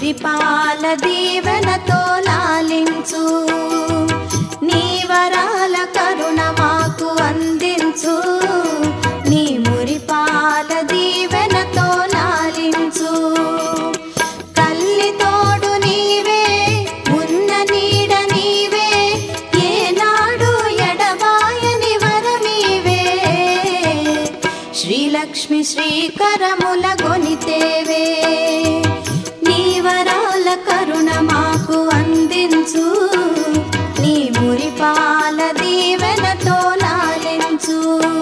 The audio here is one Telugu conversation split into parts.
మురిపాల దీవెనతో లాలించు నీ వరాల కరుణ మాకు అందించు నీ మురిపాల దీవెనతో లాలించు తల్లి తోడు నీవే ఉన్న నీడ నీవే ఏనాడు ఎడబాయని వరమీవే శ్రీలక్ష్మి శ్రీకరముల గొనితేవే నీ వరాల కరుణ మాకు అందించు నీ మురిపాల దీవెనతో లాలించు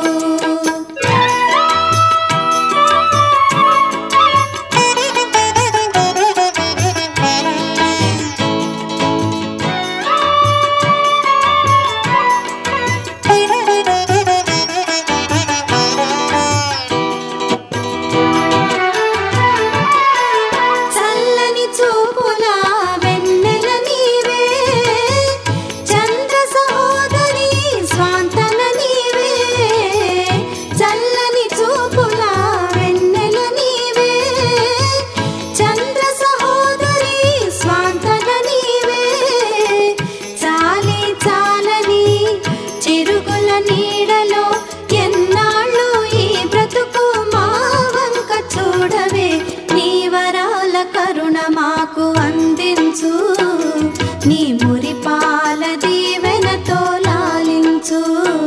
చల్లని చూపుల వెన్నెల నీవే చంద్ర సహోదరి స్వాంతన నీవే చల్లని చూపుల వెన్నెల నీవే చంద్ర సహోదరి స్వాంతన నీవే చాలి చాలని చిరుగుల నీడలో ఎన్నాళ్ళు ఈ బ్రతుకు మా వంక చూడవే నీ వరాల కరుణ మాకు అందించు నీ మురిపాల దీవెనతో లాలించు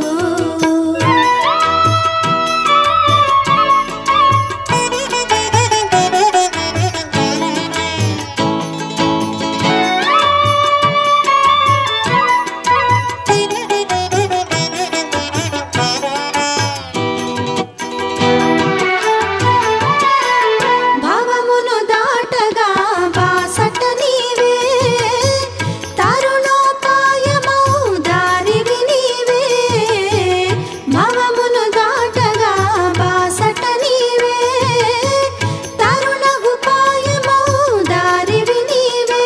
భవమును దాటగా బాసట నీవే తరుణోపాయమౌ దారివి నీవే భవమును దాటగా బాసట నీవే తరుణ ఉపాయమౌ దారివి నీవే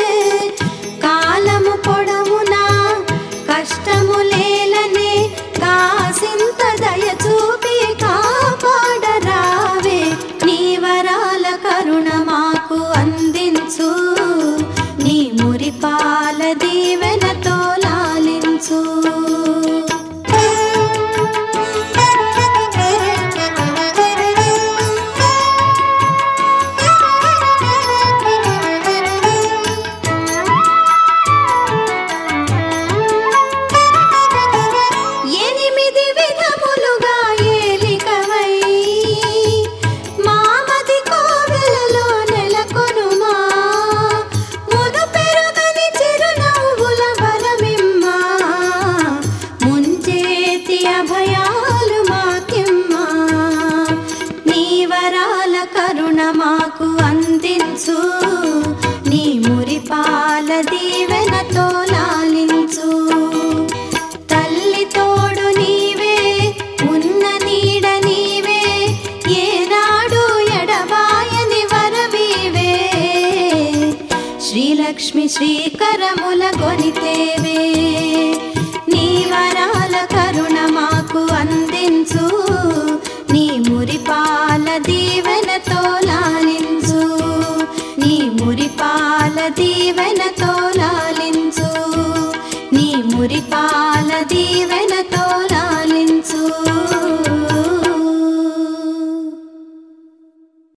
కాలము పొడవునా కష్టము లేలనే కాసింత దయ చూపి కాపాడరావే నీ వరాల కరుణ మాకు అందించు నీ మురిపాల దీవెనతో లాలించు ఎనిమిది విధములుగా ఏలికవై మామది కోవెలలో నెలకొనుమా మును పెరుగని చిరునవ్వుల వరమిమ్మా ముంచేతి అభయాలు మాకిమ్మా నీ వరాల కరుణ మాకు అందించు నీ మురిపాల దీవెనతో లాలించు తల్లి తోడు నీవే ఉన్న నీడ నీవే ఏనాడు ఎడబాయని వరవీవే శ్రీలక్ష్మి శ్రీకరముల గొనితేవే